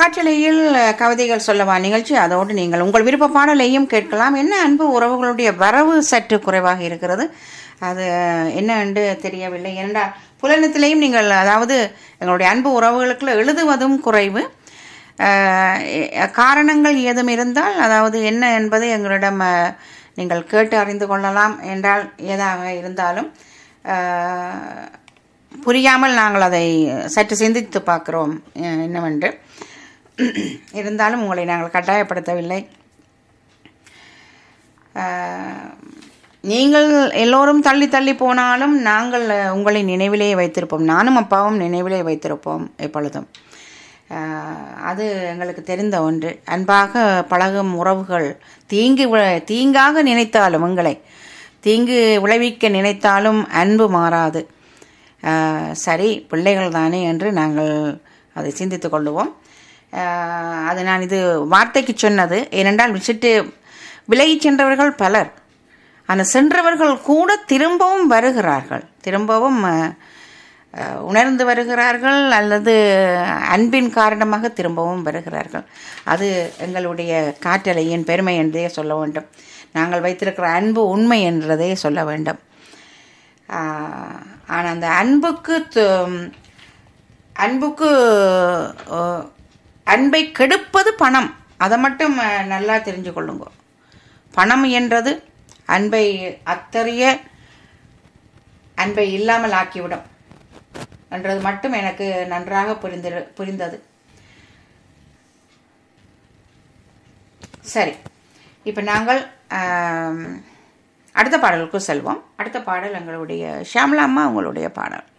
காற்றலையில் கவிதைகள் சொல்லவா நிகழ்ச்சி அதோடு நீங்கள் உங்கள் விருப்ப பாடலையும் கேட்கலாம் என்ன அன்பு உறவுகளுடைய வரவு சற்று குறைவாக இருக்கிறது அது என்ன என்று தெரியவில்லை ஏனென்றால் புலனத்திலேயும் நீங்கள் அதாவது எங்களுடைய அன்பு உறவுகளுக்குள்ள எழுதுவதும் குறைவு அஹ், காரணங்கள் ஏதும் இருந்தால் அதாவது என்ன என்பதை எங்களிடம் அஹ், நீங்கள் கேட்டு அறிந்து கொள்ளலாம் என்றால் ஏதாக இருந்தாலும் அஹ், புரியாமல் நாங்கள் அதை சற்று சிந்தித்து பார்க்கிறோம் அஹ், என்னவென்று இருந்தாலும் உங்களை நாங்கள் கட்டாயப்படுத்தவில்லை அஹ், நீங்கள் எல்லோரும் தள்ளி தள்ளி போனாலும் நாங்கள் அஹ், உங்களை நினைவிலே வைத்திருப்போம் நானும் அப்பாவும் நினைவிலே வைத்திருப்போம் எப்பொழுதும் அஹ், அது எங்களுக்கு தெரிந்த ஒன்று அன்பாக பழகும் உறவுகள் தீங்கு வி- தீங்காக நினைத்தாலும் உங்களை தீங்கு விளைவிக்க நினைத்தாலும் அன்பு மாறாது அஹ், சரி பிள்ளைகள் தானே என்று நாங்கள் அதை சிந்தித்துக் கொள்ளுவோம் அஹ், அது நான் இது வார்த்தைக்கு சொன்னது ஏனென்றால் விசிட்டு விலகிச் சென்றவர்கள் பலர் ஆனால் சென்றவர்கள் கூட திரும்பவும் வருகிறார்கள் திரும்பவும் அஹ், அஹ், உணர்ந்து வருகிறார்கள் அல்லது அன்பின் காரணமாக திரும்பவும் வருகிறார்கள் அது எங்களுடைய காற்றலையின் பெருமை என்றே சொல்ல வேண்டும் நாங்கள் வைத்திருக்கிற அன்பு உண்மை என்றதே சொல்ல வேண்டும் ஆனால் அந்த அன்புக்கு து- அன்புக்கு அஹ், அன்பை கெடுப்பது பணம் அதை மட்டும் அஹ், நல்லா தெரிஞ்சு கொள்ளுங்க பணம் என்றது அன்பை அத்தறிய அன்பை இல்லாமல் ஆக்கிவிடும் என்றது மட்டும் எனக்கு நன்றாக புரிந்து புரிந்தது சரி இப்போ நாங்கள் ஆம், அடுத்த பாடலுக்கு செல்வோம் அடுத்த பாடல் எங்களுடைய ஷியாமலா அம்மா உங்களுடைய பாடல்